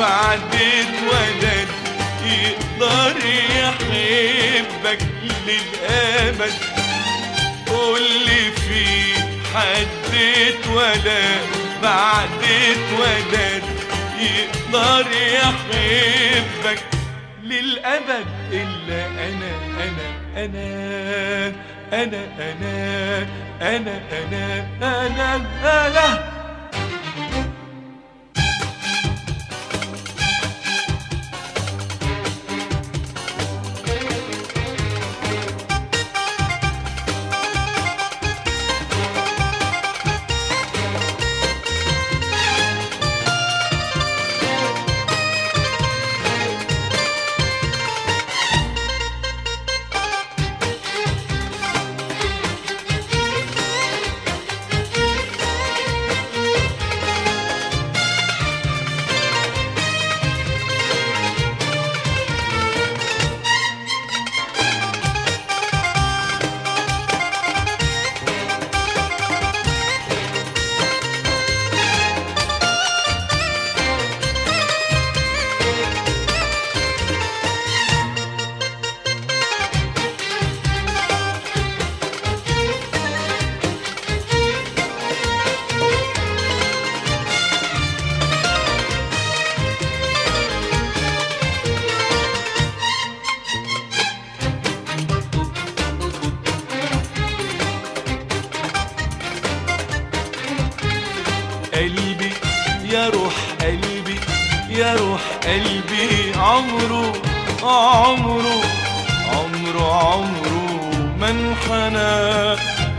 بعد اتولد يقدر يحبك للأبد قول لي في حد اتولد بعد اتولد يقدر يحبك للأبد إلا أنا أنا أنا أنا أنا أنا أنا أنا أنا قلبي يا روح قلبي يا روح قلبي عمره عمره عمره عمره ما انحنى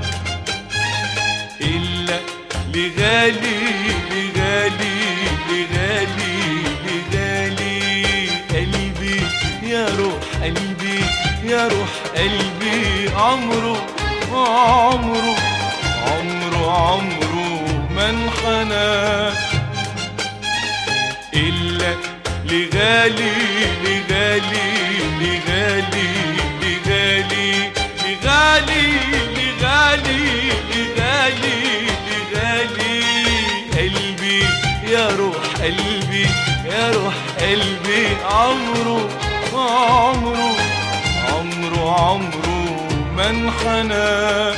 إلا لغالي لغالي لغالي لغالي قلبي يا روح قلبي يا روح قلبي عمره عمره عمره عمره ما انحنى إلا لغالي لغالي لغالي لغالي لغالي لغالي لغالي لغالي قلبي يا روح قلبي يا روح قلبي عمره عمره عمره عمره ما انحنى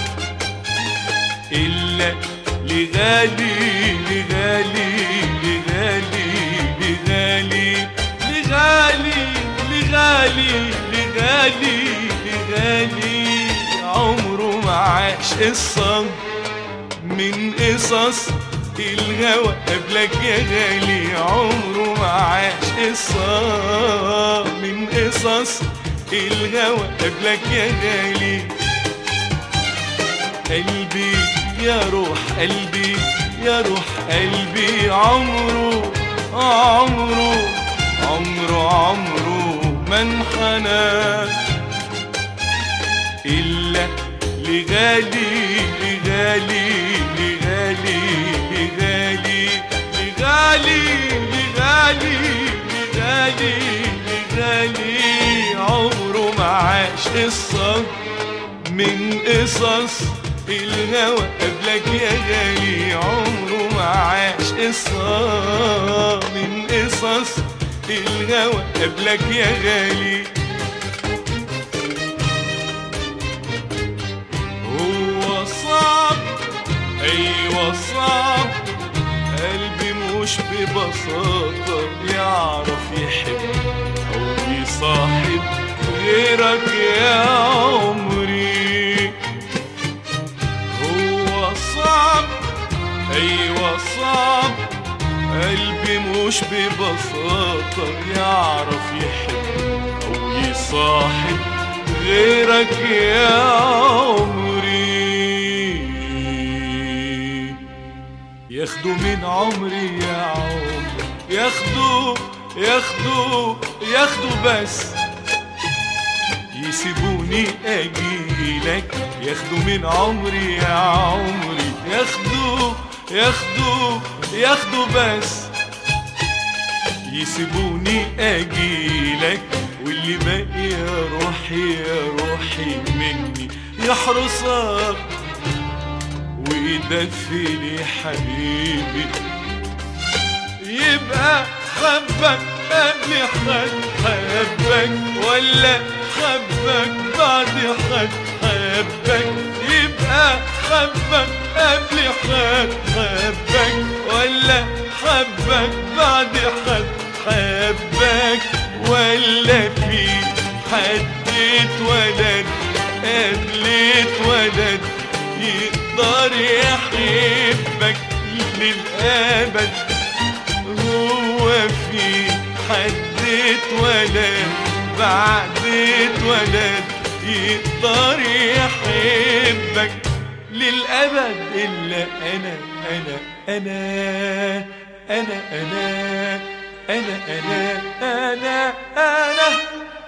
إلا لغالي لغالي لغالي لغالي لغالي لغالي لغالي لغالي عمره ما عاش قصة من قصص الهوى قبلك يا غالي عمره ما عاش قصة من قصص الهوى قبلك يا غالي قلبي يا روح قلبي يا روح قلبي عمره عمره عمره عمره ما انحنى إلا لغالي لغالي لغالي لغالي لغالي لغالي لغالي لغالي عمره ما عاش قصة من قصص الهوى قبلك يا غالي عمره ما عاش قصة من قصص الهوى قبلك يا غالي هو صعب ايوه صعب قلبي مش ببساطة يعرف يحب او يصاحب غيرك يا عمري هو صعب ايوه صعب قلبي مش ببساطة يعرف يحب او يصاحب غيرك يا عمري ياخدوا من عمري يا عمري ياخدوا ياخدوا ياخدوا بس يسيبوني اجيلك ياخدوا من عمري يا عمري ياخدوا ياخدوا ياخدوا بس يسيبوني اجيلك واللي باقي يا روحي يا روحي مني يحرسك ويدفني حبيبي يبقى حبك قبل حد حبك ولا حبك بعد حد حبك يبقى حبك قبل حد حبك ولا حبك بعد حد حبك ولا في حد اتولد قبل اتولد يقدر يحبك للأبد هو في حد اتولد بعد اتولد يقدر يحبك للأبد إلا أنا أنا أنا أنا أنا أنا أنا أنا أنا